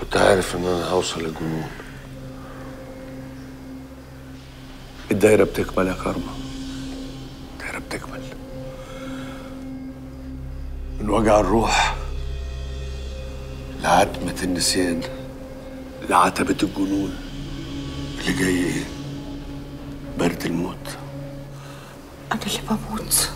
كنت عارف ان انا هوصل للجنون الدايرة بتكمل يا كارما الدايرة بتكمل من وجع الروح لعتمة النسيان لعتبة الجنون اللي جاي ايه برد الموت أنا اللي بموت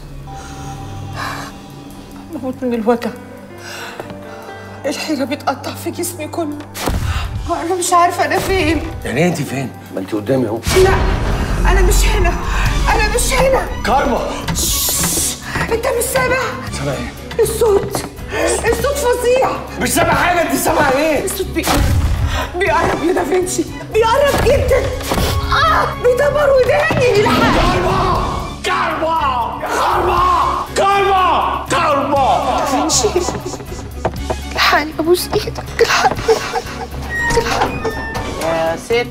بموت من الوجع الحيرة بتقطع في جسمي كله أنا مش عارفة أنا فين يعني انت فين؟ ما انت قدامي اهو لا أنا مش هنا أنا مش هنا كارما أنت مش سامع سامع ايه؟ الصوت الصوت فظيع مش سامع حاجة انت سامع ايه؟ الصوت بيقرب بيقرب يا دافنشي بيقرب جدا آه بيدمر وداني الحق كارما كارما كارما كارما دافنشي الحقني أبوس إيدك الحقني الحقني يا ست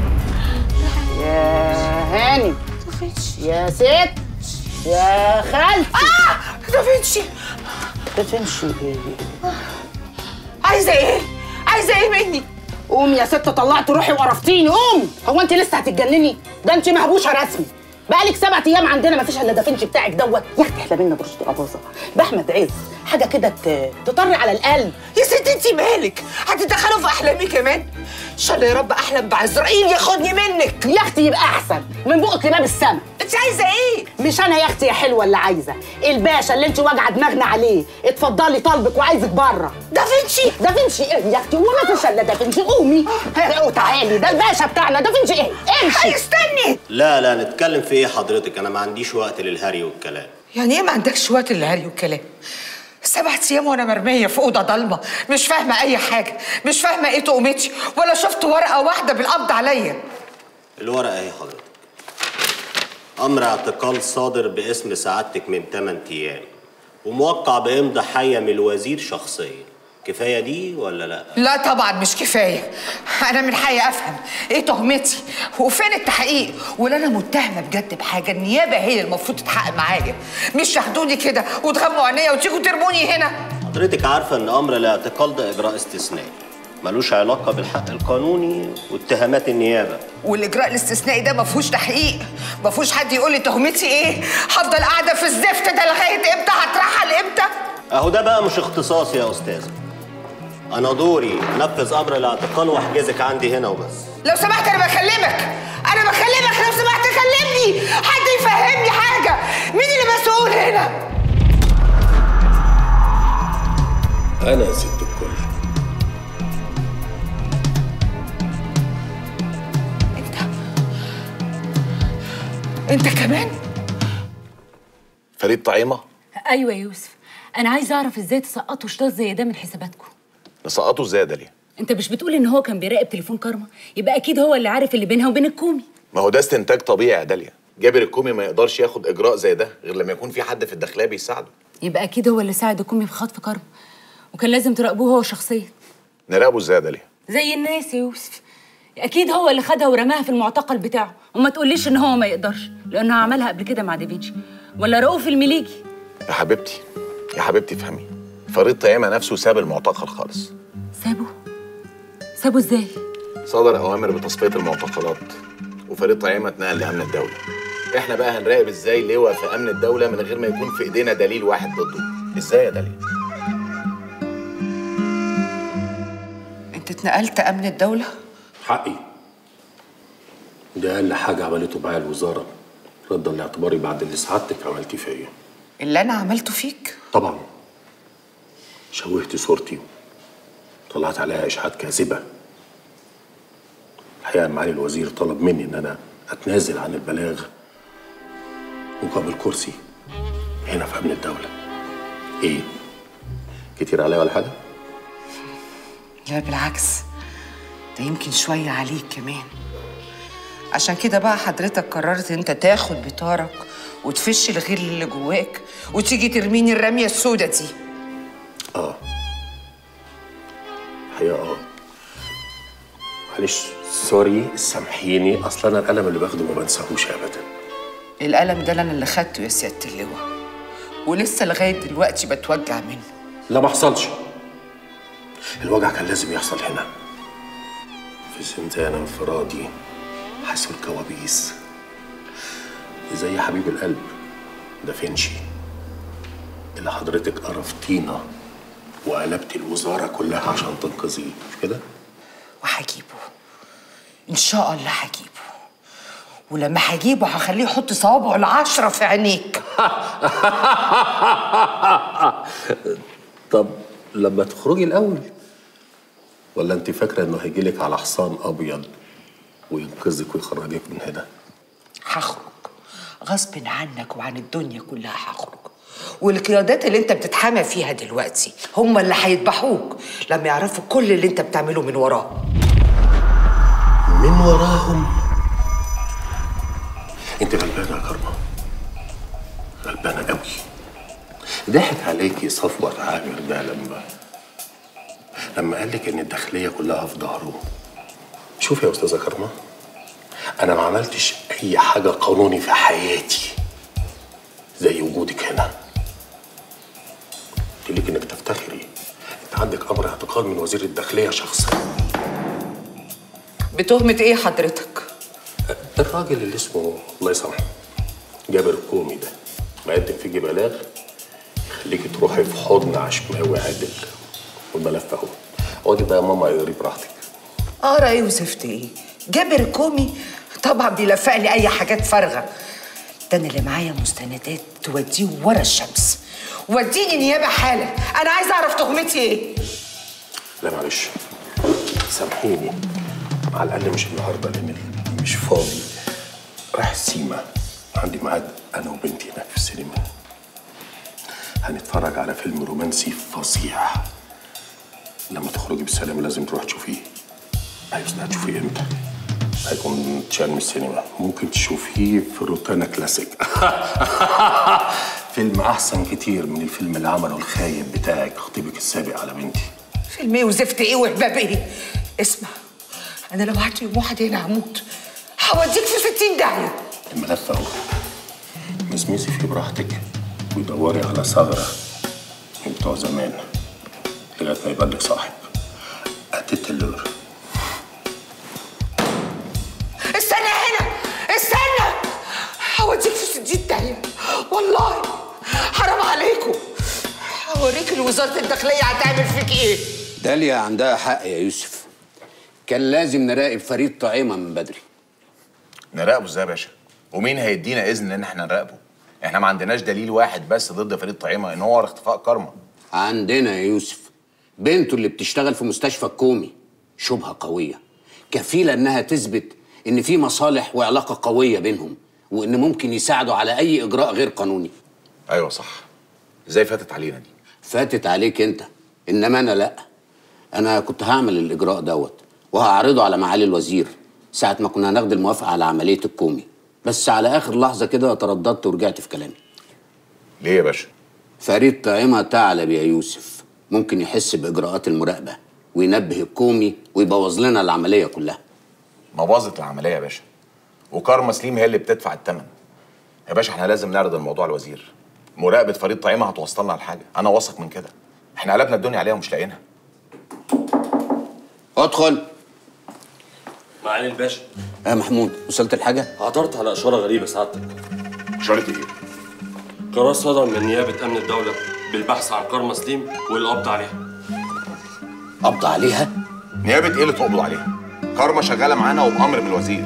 يا هاني دافنشي يا ست يا خالتي آه دافنشي ده تمشي ايه عايزة إيه؟ عايزة إيه مني؟ قومي يا ست طلعت روحي وقرفتيني قومي هو انت لسه هتتجنني ده انت مهبوشه رسمي بقالك سبع ايام عندنا مفيش الا دافنشي بتاعك دوت يا اختي احنا بينا برشة الاباظه باحمد عز حاجه كده ت- تطر على القلب يا ست انت مالك؟ هتتدخلوا في احلامي كمان؟ ان شاء الله يا رب احلم بعزرائيل ياخدني منك يا اختي يبقى احسن من بقك لباب السما انت عايزه ايه؟ مش انا يا اختي يا حلوه اللي عايزه الباشا اللي انت واجعه دماغنا عليه اتفضلي طالبك وعايزك بره دافنشي دافنشي ايه يا اختي وما فيش الا دافنشي قومي ها، تعالي ده الباشا بتاعنا دافنشي ايه امشي هيستني لا لا نتكلم في ايه حضرتك انا ما عنديش وقت للهري والكلام يعني ايه ما عندكش وقت للهري والكلام؟ سبع ايام وانا مرميه في اوضه ضلمه مش فاهمه اي حاجه مش فاهمه ايه تقومتي ولا شفت ورقه واحده بالقبض عليا الورقه اهي حضرتك امر اعتقال صادر باسم سعادتك من 8 ايام وموقع بامضاء حيه من الوزير شخصيا كفايه دي ولا لا لا طبعا مش كفايه انا من حقي افهم ايه تهمتي وفين التحقيق ولا انا متهمه بجد بحاجه النيابه هي المفروض تتحقق معايا مش تاخدوني كده وتغموا عينيا وتيجوا ترموني هنا حضرتك عارفه ان امر الاعتقال ده اجراء استثنائي ملوش علاقه بالحق القانوني واتهامات النيابه والاجراء الاستثنائي ده ما فيهوش تحقيق ما فيهوش حد يقول لي تهمتي ايه هفضل قاعده في الزفت ده لغايه امتى هترحل امتى اهو ده بقى مش اختصاصي يا استاذه انا دوري انفذ امر الاعتقال واحجزك عندي هنا وبس لو سمحت انا بكلمك انا بكلمك لو سمحت كلمني حد يفهمني حاجه مين اللي مسؤول هنا انا يا ست الكل انت انت كمان فريد طعيمه ايوه يا يوسف انا عايزه اعرف ازاي تسقطوا شطاط زي ده من حساباتكم نسقطه ازاي ده ليه؟ انت مش بتقول ان هو كان بيراقب تليفون كارما يبقى اكيد هو اللي عارف اللي بينها وبين الكومي ما هو ده استنتاج طبيعي يا داليا جابر الكومي ما يقدرش ياخد اجراء زي ده غير لما يكون في حد في الداخليه بيساعده يبقى اكيد هو اللي ساعد الكومي في خطف كارما وكان لازم تراقبوه هو شخصيا نراقبه ازاي يا داليا؟ زي الناس يا يوسف اكيد هو اللي خدها ورماها في المعتقل بتاعه وما تقوليش ان هو ما يقدرش لانه عملها قبل كده مع دافنشي ولا رؤوف المليجي يا حبيبتي يا حبيبتي افهمي فريد طعيمه نفسه ساب المعتقل خالص سابه سابه ازاي صدر اوامر بتصفيه المعتقلات وفريد طعيمه اتنقل لامن الدوله احنا بقى هنراقب ازاي لواء في امن الدوله من غير ما يكون في ايدينا دليل واحد ضده ازاي يا داليا انت اتنقلت امن الدوله حقي ده اقل حاجه عملته معايا الوزاره ردا لاعتباري بعد اللي سعادتك عملتيه فيا اللي انا عملته فيك طبعا شوهت صورتي طلعت عليها اشاعات كاذبه الحقيقه معالي الوزير طلب مني ان انا اتنازل عن البلاغ مقابل كرسي هنا في امن الدوله ايه كتير عليا ولا حاجه لا بالعكس ده يمكن شوية عليك كمان عشان كده بقى حضرتك قررت انت تاخد بطارك وتفش الغير اللي جواك وتيجي ترميني الرمية السودة دي اه الحقيقه اه معلش سوري سامحيني اصلا انا القلم اللي باخده ما بنساهوش ابدا القلم ده انا اللي خدته يا سيادة اللواء ولسه لغاية دلوقتي بتوجع منه لا ما حصلش الوجع كان لازم يحصل هنا في زنزانة انفرادي حسوا الكوابيس زي حبيب القلب دافنشي اللي حضرتك قرفتينا وقلبتي الوزارة كلها عشان تنقذيه مش كده؟ وهجيبه ان شاء الله هجيبه ولما هجيبه هخليه يحط صوابعه العشرة في عينيك طب لما تخرجي الأول ولا أنت فاكرة إنه هيجيلك على حصان أبيض وينقذك ويخرجك من هنا؟ هخرج غصب عنك وعن الدنيا كلها هخرج والقيادات اللي انت بتتحامى فيها دلوقتي هم اللي هيذبحوك لما يعرفوا كل اللي انت بتعمله من وراهم من وراهم انت غلبانه يا كرمه غلبانه قوي ضحك عليكي صفوت عامر ده لما لما قال لك ان الداخليه كلها في ظهره شوف يا استاذه كرمه انا ما عملتش اي حاجه قانوني في حياتي زي وجودك هنا قلت لك انك تفتخري انت عندك امر اعتقال من وزير الداخليه شخصيا بتهمة ايه حضرتك؟ الراجل اللي اسمه الله يسامحه جابر الكومي ده مقدم فيكي بلاغ يخليكي تروحي في حضن عشماوي عادل والملف اهو اقعدي بقى يا ماما اقري براحتك اقرا ايه وزفت ايه؟ جابر كومي طبعا بيلفق لي اي حاجات فارغه ده انا اللي معايا مستندات توديه ورا الشمس وديني نيابه حالا انا عايزه اعرف تهمتي ايه لا معلش سامحيني على الاقل مش النهارده لان مش فاضي رايح السيما عندي ميعاد انا وبنتي هناك في السينما هنتفرج على فيلم رومانسي فظيع لما تخرجي بالسلامة لازم تروح تشوفيه أيوة بس هتشوفيه امتى؟ هيكون اتشال من السينما ممكن تشوفيه في روتانا كلاسيك فيلم أحسن كتير من الفيلم اللي عمله الخايب بتاعك خطيبك السابق على بنتي فيلم ايه وزفت ايه وهباب ايه اسمع انا لو قعدت يوم واحد هنا هموت هوديك في ستين داهيه الملف اهو مسمسي فيه براحتك ودوري على ثغرة من بتوع زمان لغاية ما يبان لك صاحب هتتلور استنى هنا استنى هوديك في ستين داهيه والله حرام عليكم هوريك وزاره الداخليه هتعمل فيك ايه داليا عندها حق يا يوسف كان لازم نراقب فريد طعيمة من بدري نراقبه ازاي يا باشا ومين هيدينا اذن ان احنا نراقبه احنا ما عندناش دليل واحد بس ضد فريد طعيمه ان هو ورا اختفاء كارما عندنا يا يوسف بنته اللي بتشتغل في مستشفى الكومي شبهة قوية كفيلة انها تثبت ان في مصالح وعلاقة قوية بينهم وان ممكن يساعدوا على اي اجراء غير قانوني ايوه صح ازاي فاتت علينا دي فاتت عليك انت انما انا لا انا كنت هعمل الاجراء دوت وهعرضه على معالي الوزير ساعة ما كنا هناخد الموافقة على عملية الكومي بس على آخر لحظة كده ترددت ورجعت في كلامي ليه يا باشا فريد طعيمة ثعلب يا يوسف ممكن يحس بإجراءات المراقبة وينبه الكومي ويبوظ لنا العملية كلها ما باظت العمليه يا باشا وكارما سليم هي اللي بتدفع الثمن يا باشا احنا لازم نعرض الموضوع للوزير مراقبه فريد طعيمه هتوصلنا لحاجه انا واثق من كده احنا قلبنا الدنيا عليها ومش لاقيينها ادخل معالي الباشا يا محمود وصلت الحاجة عثرت على اشاره غريبه سعادتك اشاره ايه قرار صدر من نيابه امن الدوله بالبحث عن كارما سليم والقبض عليها قبض عليها نيابه ايه اللي تقبض عليها كارما شغاله معانا وبامر من الوزير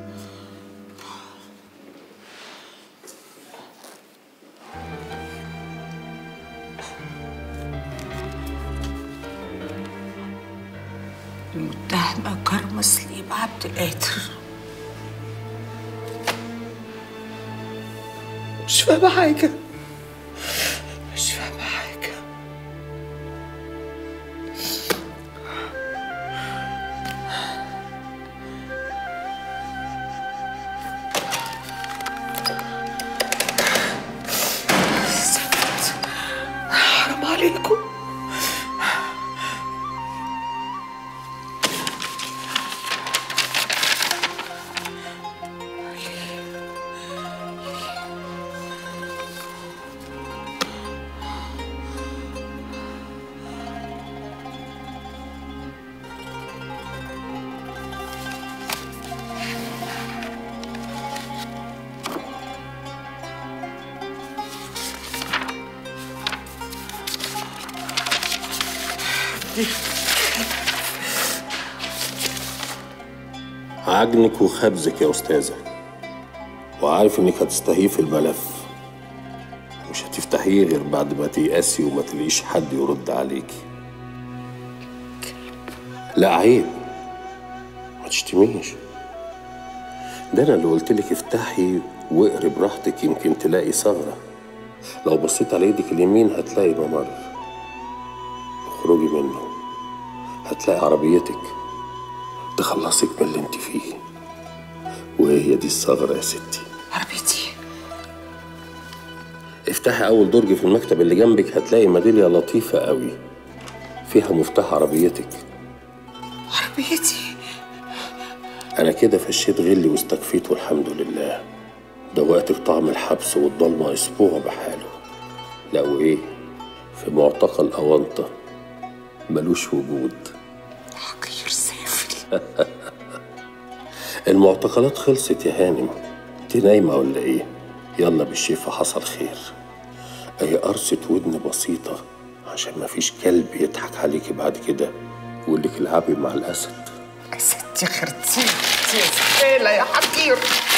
المتهمة كرم سليم عبد القادر مش فاهمة حاجة مش فاهمة حاجة زفت. حرام عليكم عجنك وخبزك يا أستاذة وعارف إنك هتستهيه في الملف مش هتفتحيه غير بعد ما تيأسي وما تلاقيش حد يرد عليكي لا عيب ما تشتميش ده أنا اللي قلتلك افتحي واقري براحتك يمكن تلاقي ثغرة لو بصيت على ايدك اليمين هتلاقي ممر اخرجي منه هتلاقي عربيتك تخلصك من اللي انت فيه وهي دي الثغرة يا ستي عربيتي افتحي أول درج في المكتب اللي جنبك هتلاقي ميدالية لطيفة قوي فيها مفتاح عربيتك عربيتي أنا كده فشيت غلي واستكفيت والحمد لله دوقتك طعم الحبس والضلمة أسبوع بحاله لا وإيه في معتقل أونطة ملوش وجود حقير سافل المعتقلات خلصت يا هانم انت نايمة ولا ايه يلا بالشفا حصل خير اهي قرصة ودن بسيطة عشان مفيش كلب يضحك عليكي بعد كده ويقول لك العبي مع الاسد يا ستي خرتي يا زبالة يا حقير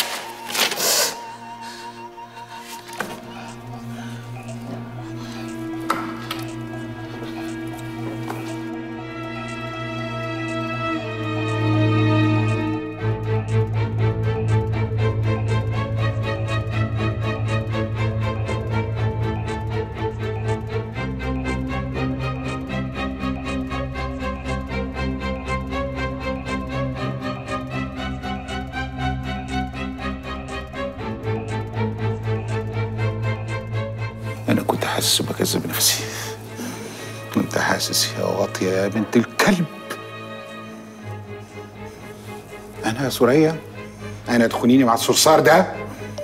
انا كنت حاسس بكذب نفسي كنت حاسس يا واطية يا بنت الكلب انا يا سوريا انا تخونيني مع الصرصار ده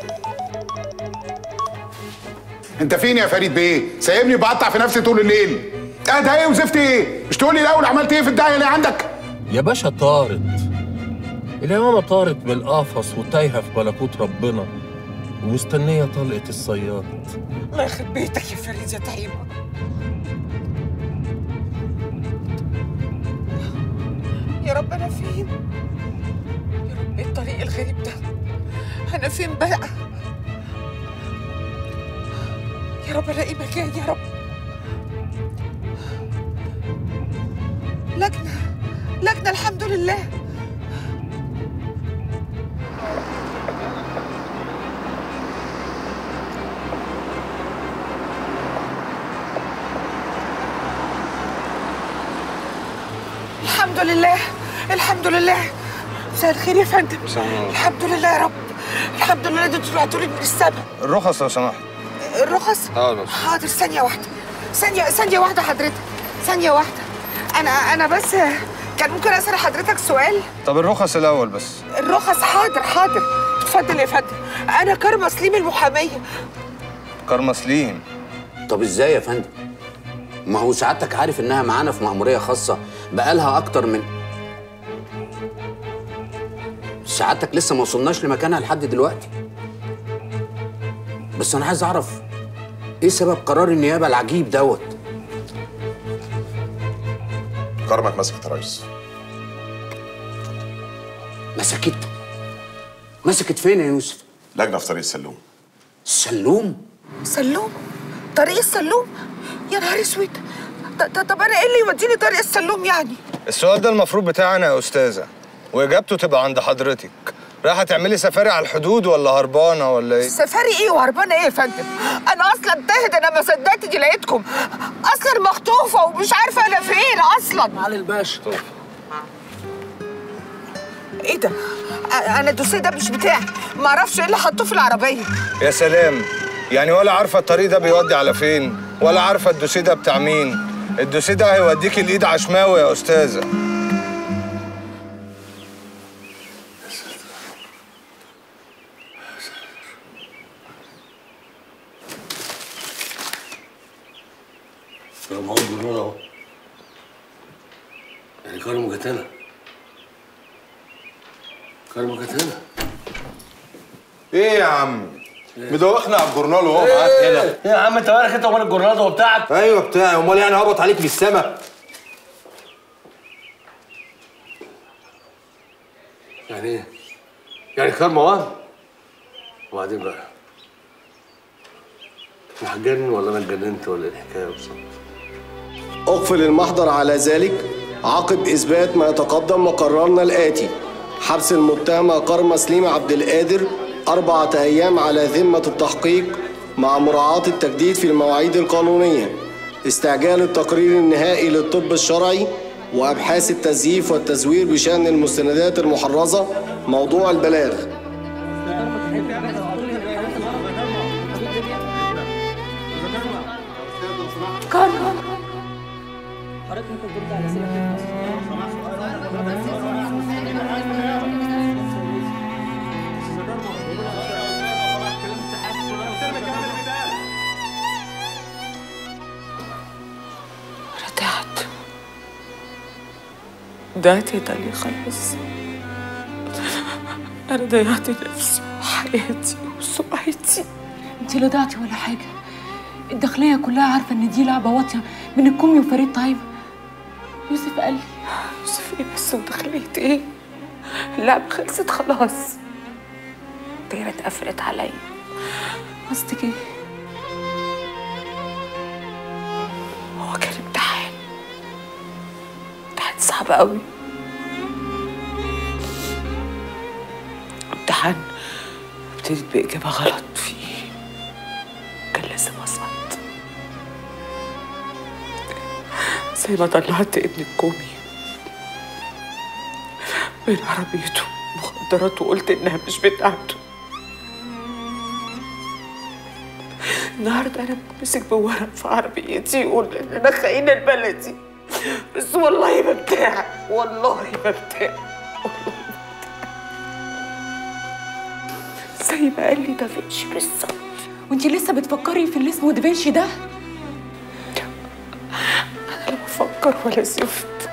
انت فين يا فريد بيه سايبني بقطع في نفسي طول الليل اه ده ايه وزفت ايه مش تقول لي الاول عملت ايه في الداهيه اللي عندك يا باشا طارت اليمامة طارت من القفص وتايهة في ملكوت ربنا ومستنية طلقة الصياد الله يخرب بيتك يا فريد يا طيبة يا رب أنا فين؟ يا رب إيه الطريق الغريب ده؟ أنا فين بقى؟ يا رب ألاقي مكان يا رب لجنة لجنة الحمد لله الحمد لله الحمد لله مساء الخير يا فندم الحمد لله يا رب الحمد لله ده انتوا طلعتوا لي من السما الرخص لو سمحت الرخص اه بس حاضر ثانية واحدة ثانية ثانية واحدة حضرتك ثانية واحدة أنا أنا بس كان ممكن أسأل حضرتك سؤال طب الرخص الاول بس الرخص حاضر حاضر اتفضل يا فندم أنا كرمة سليم المحامية كارما سليم طب ازاي يا فندم ما هو سعادتك عارف انها معانا في مأمورية خاصة بقالها اكتر من سعادتك لسه ما وصلناش لمكانها لحد دلوقتي بس انا عايز اعرف ايه سبب قرار النيابة العجيب دوت كرمة اتمسكت يا ريس مسكت مسكت فين يا يوسف لجنة في طريق السلوم السلوم سلوم طريق السلوم يا نهار اسود ط- ط- طب أنا إيه اللي يوديني طريق السلوم يعني؟ السؤال ده المفروض بتاعنا يا استاذه واجابته تبقى عند حضرتك رايحه تعملي سفاري على الحدود ولا هربانه ولا ايه سفاري ايه وهربانه ايه يا فندم؟ انا اصلا تاهت انا ما صدقت دي لقيتكم اصلا مخطوفه ومش عارفه انا فين اصلا علي الباشا ايه ده؟ أ- انا الدوسيه ده مش بتاعي ما اعرفش ايه اللي حطوه في العربيه يا سلام يعني ولا عارفه الطريق ده بيودي على فين ولا عارفه الدوسيه ده بتاع مين الدوسيه ده هيوديك الايد عشماوي يا استاذه يا ما هو الجنون اهو يعني كرم جت هنا كرم جت هنا ايه يا عم مدوخنا على الجورنال وهو معاك هنا ايه يا عم انت مالك انت ومال الجرناطه وبتاعك ايوه بتاعي امال يعني هبط عليك من السما يعني ايه؟ يعني كارما وهم وبعدين بقى انا هتجنن ولا انا اتجننت ولا ايه الحكايه بالظبط؟ أقفل المحضر على ذلك عقب إثبات ما يتقدم وقررنا الآتي حبس المتهمة كرمة سليم عبد القادر أربعة أيام على ذمة التحقيق مع مراعاة التجديد في المواعيد القانونية استعجال التقرير النهائي للطب الشرعي وأبحاث التزييف والتزوير بشأن المستندات المحرزة موضوع البلاغ كارما حضرتك ممكن ترد على اسئله رجعت ضيعت ايطاليا خلاص انا ضيعت نفسي وحياتي وسمعتي انت لا ضعتي ولا حاجه الداخليه كلها عارفه ان دي لعبه واطيه من الكومي وفريد طيب يوسف قال لي يوسف ايه بس ودخلت ايه اللعبة خلصت خلاص الدايرة اتقفلت عليا قصدك ايه هو كان امتحان امتحان صعب قوي امتحان ابتديت بإجابة غلط فيه كان لازم أسقط زي ما طلعت ابن الكومي من عربيته مخدرات وقلت إنها مش بتاعته النهارده انا بمسك بورق في عربيتي يقول ان انا خاينه البلدي بس والله ما بتاع والله ما بتاع والله ما بتاع زي ما قال لي دافنشي بالظبط وانت لسه بتفكري في اللي اسمه دافنشي ده انا لا بفكر ولا زفت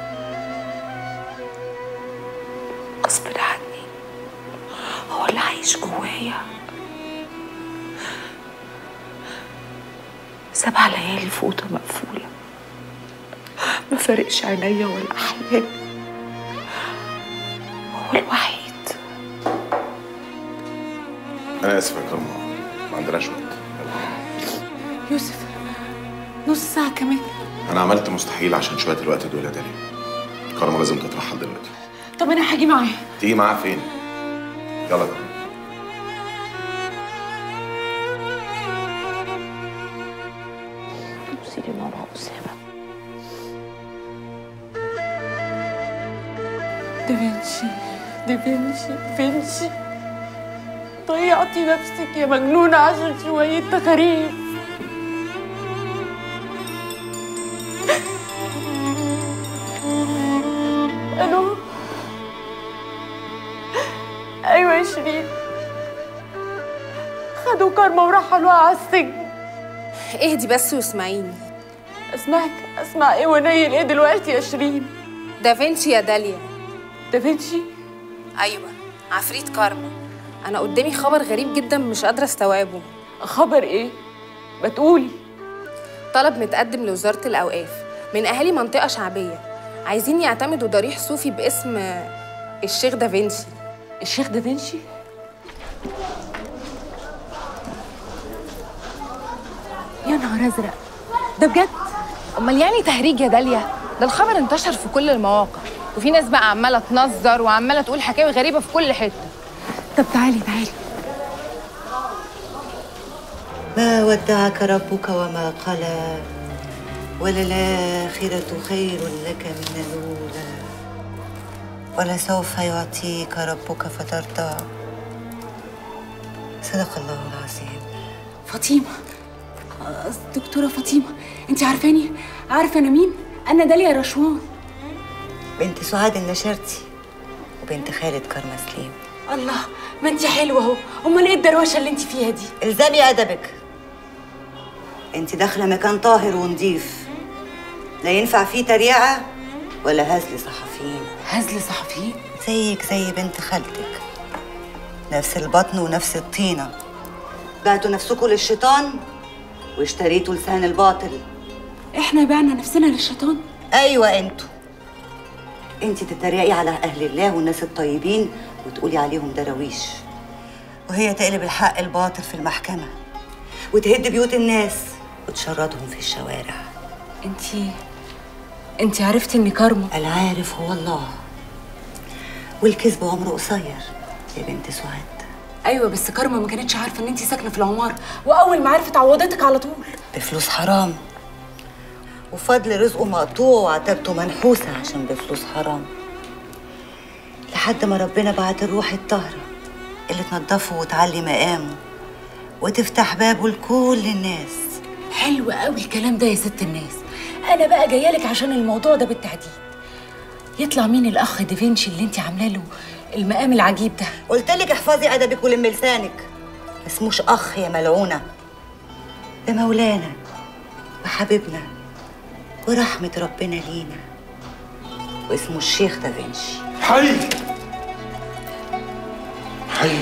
غصب عني هو اللي عايش جوايا سبع ليالي في أوضة مقفولة ما فارقش عينيا ولا أحلامي هو الوحيد انا اسف يا كرمه ما عندناش وقت يوسف نص ساعه كمان انا عملت مستحيل عشان شويه الوقت دول يا داليا كرمه لازم تترحل دلوقتي طب انا هاجي معاه تيجي معاها فين يلا كرمه بصي لي ماما أسامة دافنشي دافنشي دافنشي ضيعتي نفسك يا مجنونة عشان شوية تخاريف ألو أيوة يا شيرين خدوا كارما ورحلوها على السجن اهدي بس واسمعيني اسمعك اسمع ايه ونيل ايه دلوقتي يا شيرين دافنشي يا داليا دافنشي ايوه عفريت كارما انا قدامي خبر غريب جدا مش قادره استوعبه خبر ايه بتقولي طلب متقدم لوزاره الاوقاف من اهالي منطقه شعبيه عايزين يعتمدوا ضريح صوفي باسم الشيخ دافنشي الشيخ دافنشي يا نهار ازرق ده بجد امال يعني تهريج يا داليا ده الخبر انتشر في كل المواقع وفي ناس بقى عماله تنظر وعماله تقول حكاوي غريبه في كل حته طب تعالي تعالي ما ودعك ربك وما قلى وللآخرة خير لك من الأولى ولسوف يعطيك ربك فترضى صدق الله العظيم فاطمه آه، دكتوره فاطمه انت عارفاني عارفه انا مين انا داليا رشوان بنت سعاد النشرتي وبنت خالد كرم سليم الله ما انت حلوه اهو امال ايه الدروشه اللي انت فيها دي الزمي أدبك انت داخلة مكان طاهر ونضيف لا ينفع فيه تريقة ولا هزل صحفيين هزل صحفيين زيك زي بنت خالتك نفس البطن ونفس الطينة بعتوا نفسكم للشيطان واشتريتوا لسان الباطل احنا بعنا نفسنا للشيطان ايوه انتوا انت تتريقي على اهل الله والناس الطيبين وتقولي عليهم دراويش وهي تقلب الحق الباطل في المحكمة وتهد بيوت الناس وتشردهم في الشوارع انتي انتي عرفتي اني كارما العارف هو الله والكذب عمره قصير يا بنت سعاد ايوه بس كارما ما كانتش عارفه ان انتي ساكنه في العماره واول ما عرفت عوضتك على طول بفلوس حرام وفضل رزقه مقطوع وعتبته منحوسة عشان بفلوس حرام لحد ما ربنا بعت الروح الطاهرة اللي تنضفه وتعلي مقامه وتفتح بابه لكل الناس حلو قوي الكلام ده يا ست الناس انا بقى جايه لك عشان الموضوع ده بالتحديد يطلع مين الاخ دافنشي اللي انت عامله له المقام العجيب ده قلت لك احفظي ادبك ولمي لسانك اسموش اخ يا ملعونه ده مولانا وحبيبنا ورحمه ربنا لينا واسمه الشيخ دافنشي حي حي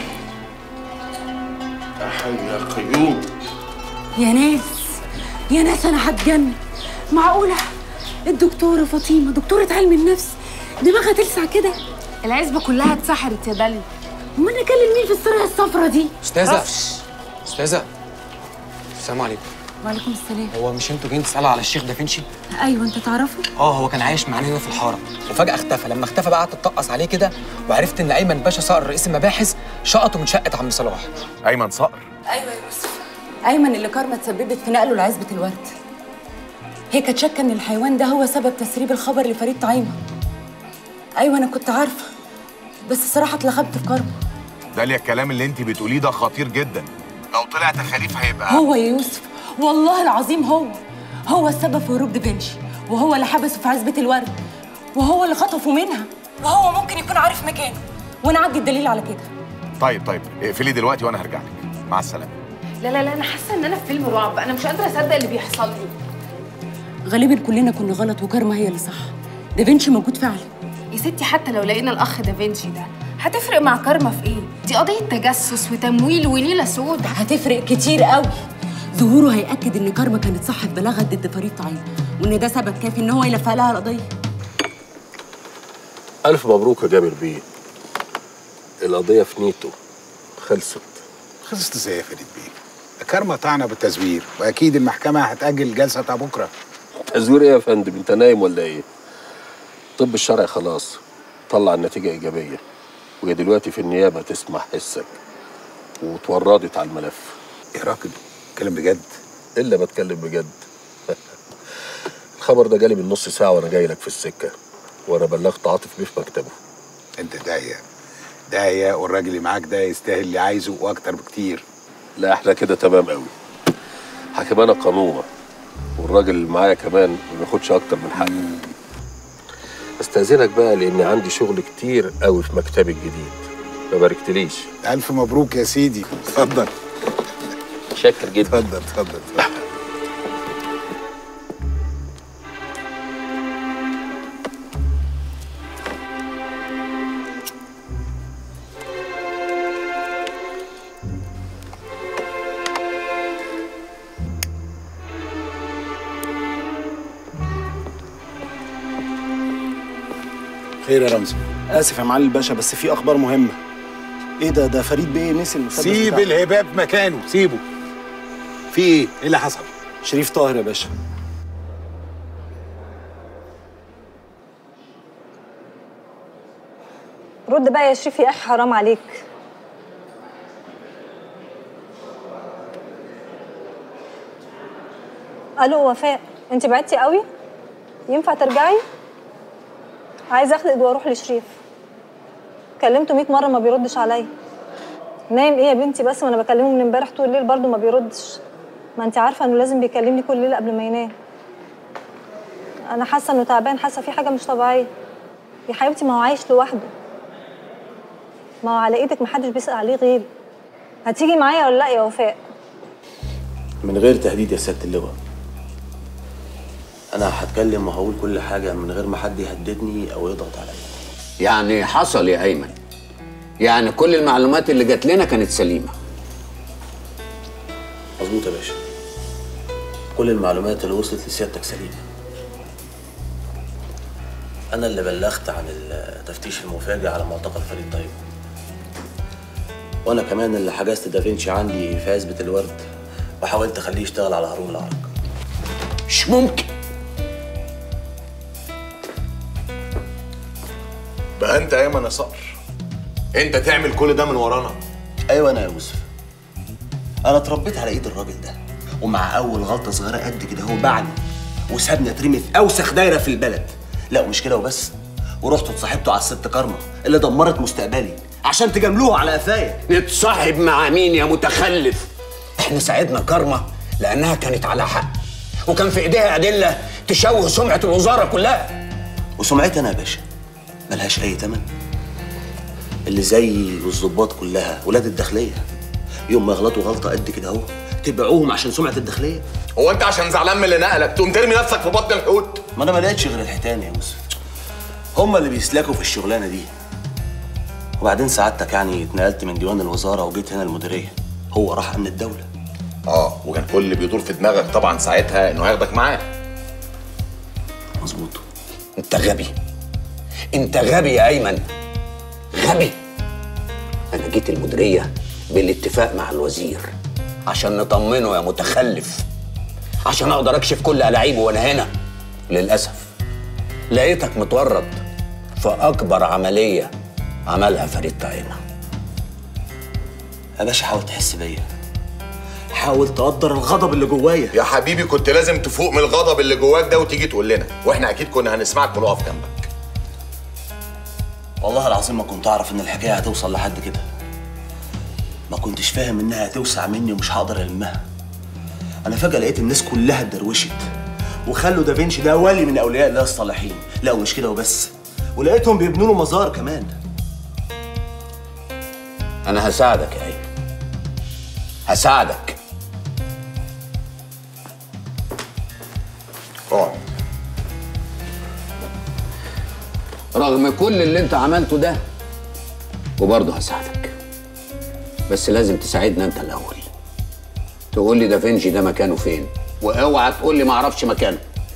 يا حي يا قيوم يا ناس يا ناس انا هتجنن معقوله الدكتوره فاطمه دكتوره علم النفس دماغها تلسع كده العزبه كلها اتسحرت يا داليا امال نكلم مين في السريه الصفرا دي استاذه معرفش. استاذه السلام عليكم وعليكم السلام هو مش انتوا جايين تسالوا على الشيخ دافنشي ايوه انت تعرفه اه هو كان عايش معانا هنا في الحاره وفجاه اختفى لما اختفى بقى قعدت اتطقص عليه كده وعرفت ان ايمن باشا صقر رئيس المباحث شقطه من شقه عم صلاح ايمن صقر ايوه يا يوسف ايمن اللي كارما تسببت في نقله لعزبه الورد هي كانت شاكه ان الحيوان ده هو سبب تسريب الخبر لفريد طعيمه ايوه انا كنت عارفه بس الصراحه اتلخبت في كارما داليا الكلام اللي انت بتقوليه ده خطير جدا لو طلع تخاريف هيبقى هو يا يوسف والله العظيم هو هو السبب في هروب دافنشي وهو اللي حبسه في عزبه الورد وهو اللي خطفه منها وهو ممكن يكون عارف مكانه وانا عندي الدليل على كده طيب طيب اقفلي دلوقتي وانا هرجع لك مع السلامه لا لا لا انا حاسه ان انا في فيلم رعب انا مش قادره اصدق اللي بيحصل لي غالبا كلنا كنا غلط وكارما هي اللي صح دافنشي موجود فعلا يا ستي حتى لو لقينا الاخ دافنشي ده هتفرق مع كارما في ايه دي قضيه تجسس وتمويل وليله سودا هتفرق كتير قوي ظهوره هيأكد ان كارما كانت صح في بلاغها ضد فريد طعيم وان ده سبب كافي ان هو يلفق لها القضيه ألف مبروك يا جابر بيه القضية في نيته خلصت خلصت ازاي يا فريد بيه؟ كارما طعنا بالتزوير واكيد المحكمه هتاجل الجلسه بتاع بكره تزوير ايه يا فندم انت نايم ولا ايه طب الشرعي خلاص طلع النتيجة إيجابية وهي دلوقتي في النيابة تسمع حسك وتوردت على الملف يا راجل اتكلم بجد إلا بتكلم بجد الخبر ده جالي من نص ساعة وأنا جاي لك في السكة وأنا بلغت عاطف بيه في مكتبه انت داهيه داهيه والراجل اللي معاك ده يستاهل اللي عايزه واكتر بكتير لا احنا كده تمام قوي حكمانة قانونة والراجل اللي معايا كمان ما بياخدش أكتر من حقه استأذنك بقى لأن عندي شغل كتير قوي في مكتبي الجديد ما باركتليش الف مبروك يا سيدي اتفضل شاكر جدا اتفضل اتفضل اتفضل خير يا رمزي اسف يا معالي الباشا بس في اخبار مهمه ايه ده ده فريد بيه نسي المسدس سيب بتاعه. الهباب مكانه سيبه في ايه؟ ايه اللي حصل؟ شريف طاهر يا باشا رد بقى يا شريف يا اخي حرام عليك الو وفاء انت بعدتي قوي ينفع ترجعي عايزه اخلق واروح لشريف كلمته 100 مره ما بيردش عليا نايم ايه يا بنتي بس ما انا بكلمه من امبارح طول الليل برضه ما بيردش ما انت عارفه انه لازم بيكلمني كل ليله قبل ما ينام انا حاسه انه تعبان حاسه في حاجه مش طبيعيه يا حبيبتي ما هو عايش لوحده ما هو على ايدك محدش بيسأل عليه غيري هتيجي معايا ولا لا يا وفاء من غير تهديد يا سياده اللواء انا هتكلم وهقول كل حاجه من غير ما حد يهددني او يضغط عليا يعني حصل يا ايمن يعني كل المعلومات اللي جات لنا كانت سليمه مظبوط يا باشا كل المعلومات اللي وصلت لسيادتك سليمه انا اللي بلغت عن التفتيش المفاجئ على معتقل فريد طيب وانا كمان اللي حجزت دافنشي عندي في عزبة الورد وحاولت اخليه يشتغل على هارون العرق مش ممكن بقى انت ايمن يا صقر انت تعمل كل ده من ورانا ايوه انا يا يوسف انا اتربيت على ايد الراجل ده ومع اول غلطه صغيره قد كده هو باعني وسابني اترمي في اوسخ دايره في البلد لا ومش كده وبس ورحت اتصاحبته على الست كارما اللي دمرت مستقبلي عشان تجاملوه على قفايا نتصاحب مع مين يا متخلف احنا ساعدنا كارما لانها كانت على حق وكان في ايديها ادله تشوه سمعه الوزاره كلها وسمعتي انا يا باشا ملهاش اي تمن اللي زي والظباط كلها ولاد الداخليه يوم ما يغلطوا غلطه قد كده اهو تبيعوهم عشان سمعه الداخليه هو انت عشان زعلان من اللي نقلك تقوم ترمي نفسك في بطن الحوت ما انا ما لقيتش غير الحيتان يا يوسف هما اللي بيسلكوا في الشغلانه دي وبعدين سعادتك يعني اتنقلت من ديوان الوزاره وجيت هنا المديريه هو راح امن الدوله اه وكان كل اللي بيدور في دماغك طبعا ساعتها انه هياخدك معاه مظبوط انت غبي انت غبي يا ايمن غبي انا جيت المديريه بالاتفاق مع الوزير عشان نطمنه يا متخلف عشان اقدر اكشف كل الاعيبه وانا هنا للاسف لقيتك متورط في اكبر عمليه عملها فريد طعيمه يا باشا حاول تحس بيا حاول تقدر الغضب اللي جوايا يا حبيبي كنت لازم تفوق من الغضب اللي جواك ده وتيجي تقول لنا واحنا اكيد كنا هنسمعك ونقف جنبك والله العظيم ما كنت اعرف ان الحكايه هتوصل لحد كده ما كنتش فاهم انها هتوسع مني ومش هقدر المها انا فجاه لقيت الناس كلها اتدروشت وخلوا دافنشي ده ولي من اولياء الله الصالحين لا ومش كده وبس ولقيتهم بيبنوا له مزار كمان انا هساعدك يا ايمن هساعدك اقعد رغم كل اللي انت عملته ده وبرضه هساعدك بس لازم تساعدنا انت الاول تقول لي دافنشي ده مكانه فين واوعى تقول لي ما اعرفش مكانه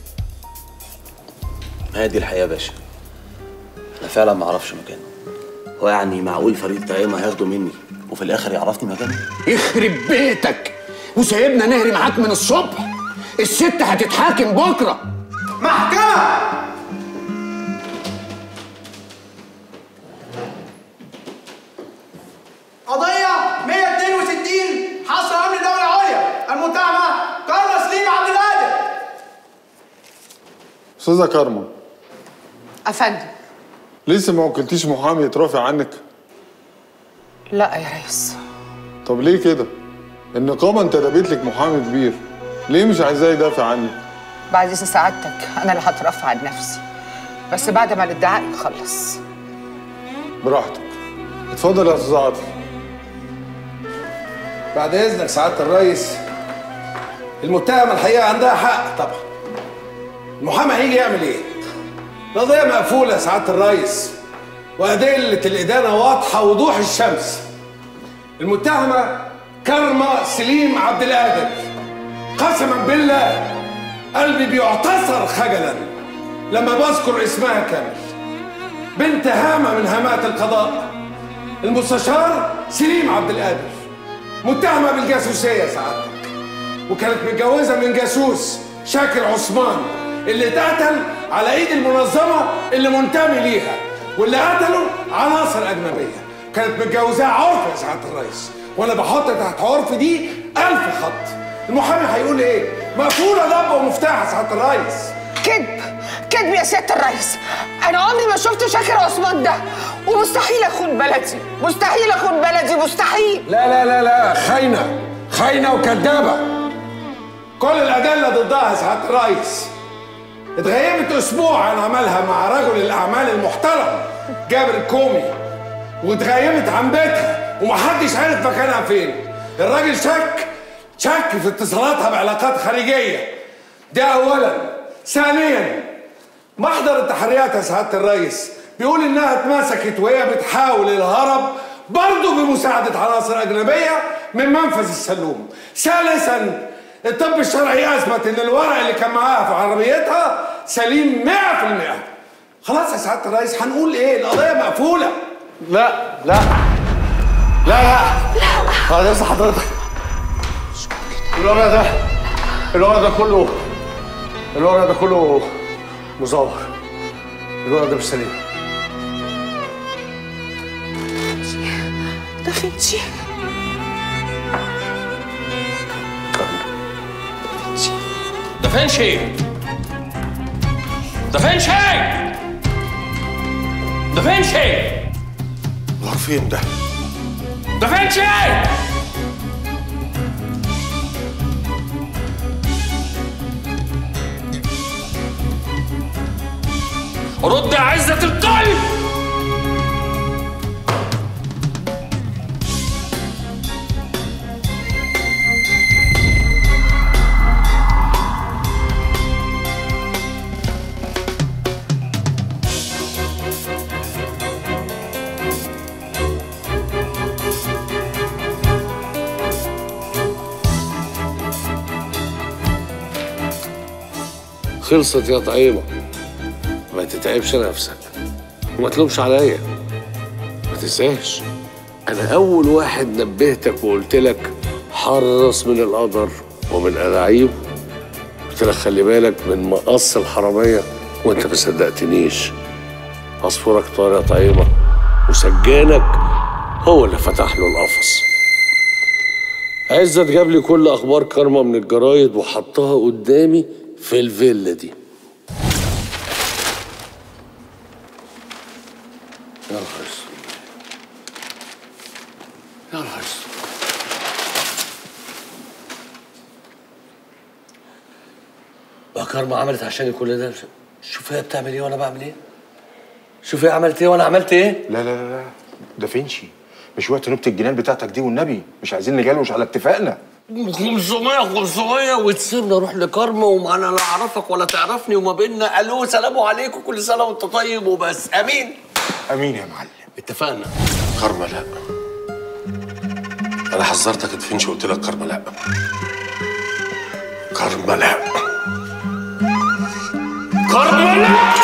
ما هي دي الحقيقه يا باشا انا فعلا ما اعرفش مكانه هو يعني معقول فريد طعيمه هياخده مني وفي الاخر يعرفني مكانه يخرب بيتك وسايبنا نهري معاك من الصبح الست هتتحاكم بكره محكمة قضية 162 حصل أمن دولة عليا المتهمة كارما سليم عبد القادر استاذه كارما افندم لسه ما وكلتيش محامي يترافع عنك لا يا ريس طب ليه كده النقابه انتدبت لك محامي كبير ليه مش عايزاه يدافع عنك بعد إذن سعادتك انا اللي هترفع عن نفسي بس بعد ما الادعاء يخلص براحتك اتفضل يا استاذ عاطف بعد إذنك سعادة الرئيس المتهمة الحقيقة عندها حق طبعا المحامي هيجي يعمل إيه؟ القضية مقفولة يا سعادة الرئيس وأدلة الإدانة واضحة وضوح الشمس المتهمة كرمة سليم عبد القادر قسما بالله قلبي بيعتصر خجلا لما بذكر اسمها كامل بنت هامة من هامات القضاء المستشار سليم عبد القادر متهمة بالجاسوسية سعادتك وكانت متجوزة من جاسوس شاكر عثمان اللي اتقتل على ايد المنظمة اللي منتمي ليها واللي قتلوا عناصر أجنبية كانت متجوزاه عرف يا سعادة الرئيس وأنا بحط تحت عرف دي ألف خط المحامي هيقول إيه؟ مقفولة ضبة ومفتاح يا سعادة الرئيس كذب كذب يا سياده الرئيس انا عمري ما شفت شاكر عثمان ده ومستحيل اخون بلدي مستحيل اخون بلدي مستحيل لا لا لا لا خاينة خاينة وكدابة كل الأدلة ضدها يا سعادة الرئيس اتغيبت أسبوع عن عملها مع رجل الأعمال المحترم جابر الكومي واتغيبت عن بيتها ومحدش عارف مكانها فين الراجل شك شك في اتصالاتها بعلاقات خارجية ده أولا ثانيا محضر التحريات يا سعادة الرئيس بيقول إنها اتمسكت وهي بتحاول الهرب برضه بمساعدة عناصر أجنبية من منفذ السلوم ثالثا الطب الشرعي أثبت إن الورق اللي كان معاها في عربيتها سليم 100% خلاص يا سعادة الرئيس هنقول إيه القضية مقفولة لا لا لا لا بعد اذن حضرتك الورق ده الورق ده كله الورق ده كله مزور الورق ده مش سليم ده فنشي دافنشي دافنشي دافنشي راح فين ده؟ دافنشي رد يا عزة القلب خلصت يا طعيمة ما تتعبش نفسك وما تلومش عليا ما تنساش انا اول واحد نبهتك وقلت لك حرص من القدر ومن الاعيب قلت لك خلي بالك من مقص الحراميه وانت ما صدقتنيش عصفورك طار يا طعيمه وسجانك هو اللي فتح له القفص عزت جاب لي كل اخبار كارما من الجرايد وحطها قدامي في الفيلا دي يا نهار اسود يا نهار اسود بقى كارما عملت عشان كل ده شوف هي بتعمل ايه وانا بعمل ايه شوف هي عملت ايه وانا عملت ايه لا لا لا لا ده فينشي مش وقت نوبة الجنان بتاعتك دي والنبي مش عايزين نجلوش على اتفاقنا 500 500 وتسيبنا اروح لكارما وما انا لا اعرفك ولا تعرفني وما بيننا الو سلام عليكم كل سنه وانت طيب وبس امين امين يا معلم اتفقنا كارما لا انا حذرتك تفنش وقلت لك كارما لا كارما لا كارما لا